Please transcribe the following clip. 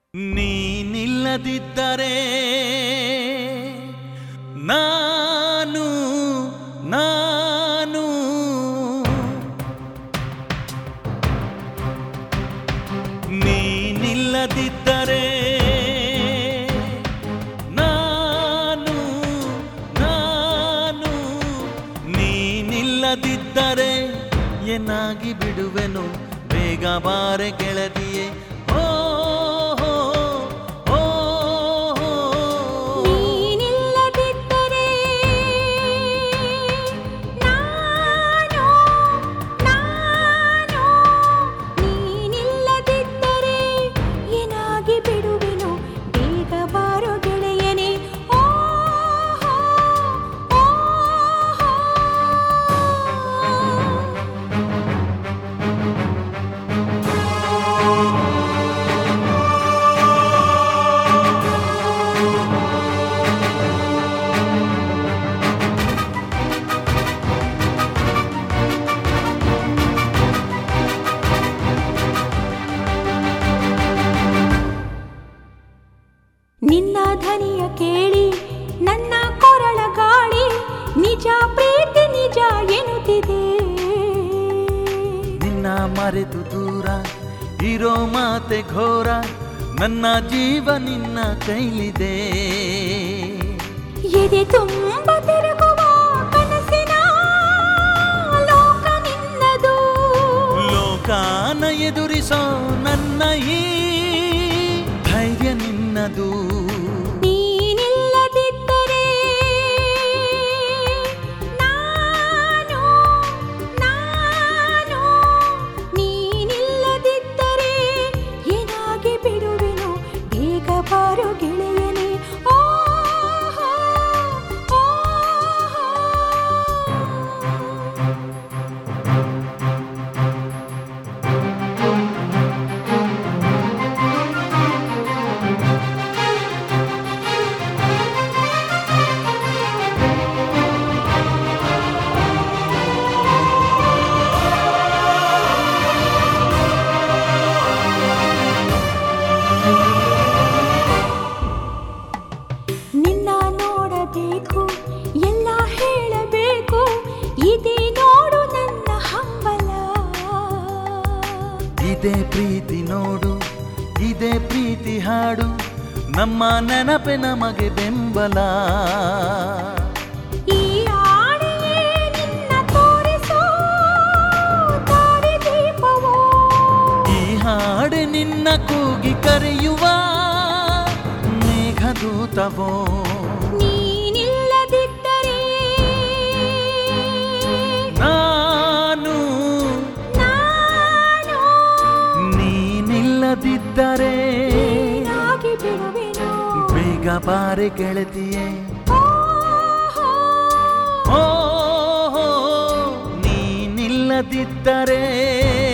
ನೀನಿಲ್ಲದಿದ್ದರೆ ನಾನು ನಾನು ನೀನಿಲ್ಲದಿದ್ದರೆ ನಾನು ನಾನು ನೀನಿಲ್ಲದಿದ್ದರೆ ಏನಾಗಿ ಬಿಡುವೆನು ಬೇಗ ಬಾರೆ ಗೆಳತಿಯೇ ಓ ಹೋ, ಓ ಹೋ. ನೀನಿಲ್ಲದಿದ್ದರೆ ನಾನು ನಾನು ನೀನಿಲ್ಲದಿದ್ದರೆ ಏನಾಗಿ ಬಿಡುವೆನು ಬೇಗ ಬಾರೋ ಗೆಳೆಯನೇ ಓ ಹೋ, ಓ ಹೋ. ನಿನ್ನ ಧ್ವನಿಯ ಕೇಳಿ ನನ್ನ ಕೊರಳ ಗಾಳಿ ನಿಜ ಪ್ರೀತಿ ನಿಜ ಎನ್ನುತ್ತಿದೆ ನಿನ್ನ ಮರೆತು ದೂರ ಇರೋ ಮಾತೆ ಘೋರ ನನ್ನ ಜೀವ ನಿನ್ನ ಕೈಲಿದೆ ಎದೆ ತುಂಬ ತಿರುಗುವ ಕನಸಿನ ಲೋಕ ನಿನ್ನದು ಲೋಕಾನ ಎದುರಿಸೋ ನನ್ನ ಈ ಧೈರ್ಯ ನಿನ್ನದು ನೀನಿಲ್ಲದಿದ್ದರೆ ನಾನು ನಾನು ನೀನಿಲ್ಲದಿದ್ದರೆ ಏನಾಗಿ ಬಿಡುವೆನು ಬೇಗ ಬಾರೋ ಗೆಳೆಯನೇ ಓ ಹೋ, ಓ ಹೋ. ನಿನ್ನ ನೋಡಬೇಕು ಎಲ್ಲ ಹೇಳಬೇಕು ಇದೇ ನೋಡು ನನ್ನ ಹಂಬಲ ಇದೇ ಪ್ರೀತಿ ನೋಡು ಇದೇ ಪ್ರೀತಿ ಹಾಡು ನಮ್ಮ ನೆನಪೆ ನಮಗೆ ಬೆಂಬಲ ಈ ಆಣೆಯೇ ನಿನ್ನ ತೋರಿಸೋ ದಾರಿ ದೀಪವೋ ಈ ಹಾಡು ನಿನ್ನ ಕೂಗಿ ಕರೆಯುವ ಮೇಘದೂತವೋ ನೀನಿಲ್ಲದಿದ್ದರೆ ನಾನು ನಾನು ನೀನಿಲ್ಲದಿದ್ದರೆ ಏನಾಗಿ ಬಿಡುವೆನು ಬೇಗ ಬಾರೆ ಗೆಳತಿಯೇ ಓ ಹೋ. ಓ ನೀನಿಲ್ಲದಿದ್ದರೆ